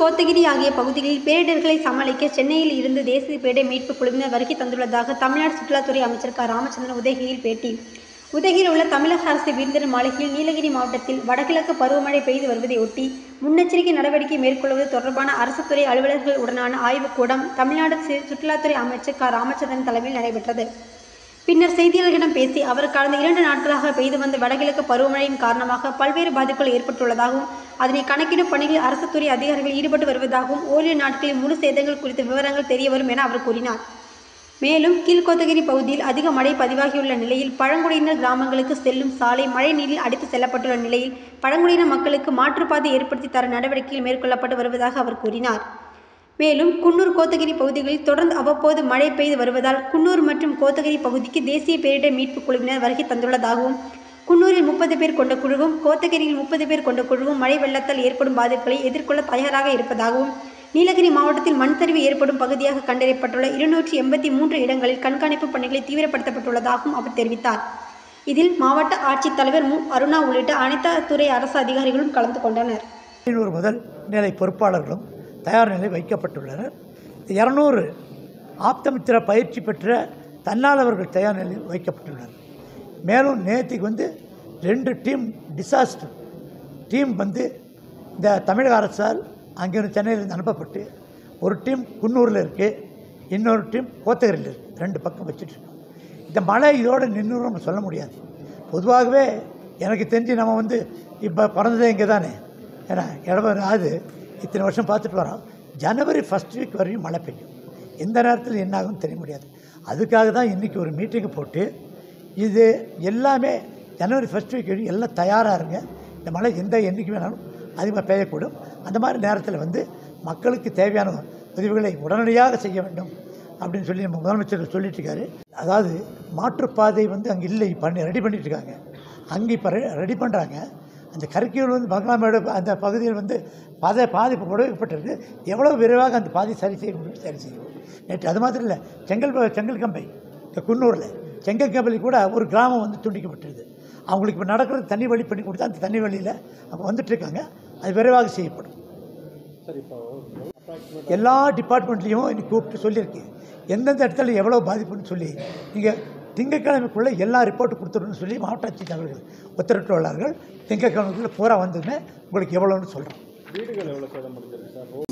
கோத்தகிரி ஆகிய பகுதிகளில் பேரிடர்களை சமாளிக்க சென்னையில் இருந்து தேசிய பேரிடர் மீட்புக் குழுவினர் வருகை தந்துள்ளதாக தமிழ்நாடு சுற்றுலாத்துறை அமைச்சர் க ராமச்சந்திரன் உதகையில் பேட்டி உதகையில் உள்ள தமிழக அரசு விருந்தினர் மாளிகையில் நீலகிரி மாவட்டத்தில் வடகிழக்கு பருவமழை பெய்து வருவதையொட்டி முன்னெச்சரிக்கை நடவடிக்கை மேற்கொள்வது தொடர்பான அரசு துறை அலுவலர்கள் உடனான ஆய்வுக் கூட்டம் தமிழ்நாடு சு- சுற்றுலாத்துறை அமைச்சர் க ராமச்சந்திரன் தலைமையில் நடைபெற்றது பின்னர் செய்தியாளர்களிடம் பேசி அவர் கடந்த இரண்டு நாட்களாக பெய்து வந்த வடகிழக்கு பருவமழையின் காரணமாக பல்வேறு பாதிப்புகள் ஏற்பட்டுள்ளதாகவும் அதனை கணக்கிடும் பணிகளில் அரசு துறை அதிகாரிகள் ஈடுபட்டு வருவதாகவும் ஓரிரு நாட்களில் முழு சேதங்கள் குறித்த விவரங்கள் தெரியவரும் என அவர் கூறினார் மேலும் கீழ்கோத்தகிரி பகுதியில் அதிக மழை பதிவாகியுள்ள நிலையில் பழங்குடியினர் கிராமங்களுக்கு செல்லும் சாலை மழை நீரில் அடித்து செல்லப்பட்டுள்ள நிலையில் பழங்குடியின மக்களுக்கு மாற்றுப்பாதை ஏற்படுத்தி தர நடவடிக்கைகள் மேற்கொள்ளப்பட்டு வருவதாக அவர் கூறினார் மேலும் குன்னூர் கோத்தகிரி பகுதிகளில் தொடர்ந்து அவ்வப்போது மழை பெய்து வருவதால் குன்னூர் மற்றும் கோத்தகிரி பகுதிக்கு தேசிய பேரிடர் மீட்புக் குழுவினர் வருகை தந்துள்ளதாகவும் குன்னூரில் முப்பது பேர் கொண்ட குழுவும் கோத்தகிரியில் முப்பது பேர் கொண்ட குழுவும் மழை வெள்ளத்தால் ஏற்படும் பாதிப்புகளை எதிர்கொள்ள தயாராக இருப்பதாகவும் நீலகிரி மாவட்டத்தில் மண் சரிவு ஏற்படும் பகுதியாக கண்டறியப்பட்டுள்ள இருநூற்றி எண்பத்தி மூன்று இடங்களில் கண்காணிப்பு பணிகளை தீவிரப்படுத்தப்பட்டுள்ளதாகவும் அவர் தெரிவித்தார் இதில் மாவட்ட ஆட்சித்தலைவர் மு அருணா உள்ளிட்ட அனைத்து துறை அரசு அதிகாரிகளும் கலந்து கொண்டனர் ஐநூறு முதல் நிலை பொறுப்பாளர்களும் தயார் நிலையில் வைக்கப்பட்டுள்ளனர் இரநூறு ஆப்தமித்திர பயிற்சி பெற்ற தன்னாளவர்கள் தயார் நிலையில் வைக்கப்பட்டுள்ளனர் மேலும் நேற்றுக்கு வந்து ரெண்டு டீம் டிசாஸ்டர் டீம் வந்து இந்த தமிழக அரசால் அங்கேருந்து சென்னையிலேருந்து அனுப்பப்பட்டு ஒரு டீம் குன்னூரில் இருக்குது இன்னொரு டீம் கோத்தகிரியில் இருக்குது ரெண்டு பக்கம் வச்சுட்ருக்கோம் இந்த மழை இதோடு நின்று நம்ம சொல்ல முடியாது பொதுவாகவே எனக்கு தெரிஞ்சு நம்ம வந்து இப்போ பிறந்ததே இங்கே தானே ஏன்னா இடவர் ஆகுது இத்தனை வருஷம் பார்த்துட்டு வரோம் ஜனவரி ஃபஸ்ட் வீக் வரையும் மழை பெய்யும் எந்த நேரத்தில் என்ன ஆகும்னு தெரிய முடியாது அதுக்காக தான் இன்றைக்கி ஒரு மீட்டிங்கை போட்டு இது எல்லாமே ஜனவரி ஃபஸ்ட் வீக் வரையும் எல்லாம் தயாராக இருங்க இந்த மழை எந்த என்றைக்கு வேணாலும் அதிகமாக பெய்யக்கூடும் அந்த மாதிரி நேரத்தில் வந்து மக்களுக்கு தேவையான உதவிகளை உடனடியாக செய்ய வேண்டும் அப்படின்னு சொல்லி நம்ம முதலமைச்சர் சொல்லிட்டு இருக்காரு அதாவது மாற்றுப்பாதை வந்து அங்கே இல்லை பண்ணி ரெடி பண்ணிட்டு இருக்காங்க அங்கே இப்போ ரெடி பண்ணுறாங்க அந்த கருக்கியூர் வந்து பங்களாமேடு அந்த பகுதியில் வந்து பாதை பாதிப்பு கொடுக்கப்பட்டிருக்கு எவ்வளோ விரைவாக அந்த பாதை சரி செய்ய முடியும் சரி செய்யும் நேற்று அது மாதிரி இல்லை செங்கல் செங்கல் கம்பை இந்த குன்னூரில் செங்கல் கம்பளி கூட ஒரு கிராமம் வந்து துண்டிக்கப்பட்டிருது அவங்களுக்கு இப்போ நடக்கிறது தண்ணி வழி பண்ணி கொடுத்தா அந்த தண்ணி வழியில் அப்போ வந்துட்டுருக்காங்க அது விரைவாக செய்யப்படும் எல்லா டிபார்ட்மெண்ட்லேயும் இன்னைக்கு கூப்பிட்டு சொல்லியிருக்கு எந்தெந்த இடத்துல எவ்வளோ பாதிப்புன்னு சொல்லி நீங்கள் திங்கட்கிழமைக்குள்ளே எல்லா ரிப்போர்ட்டு கொடுத்துடணும்னு சொல்லி மாவட்ட ஆட்சியர் அவர்கள் உத்தரவிட்டுள்ளார்கள் திங்கட்கிழமைக்குள்ளே பூரா வந்துன்னு உங்களுக்கு எவ்வளோன்னு சொல்கிறோம் வீடுகள் எவ்வளோ சேதம் முடிஞ்சிருக்கு சார்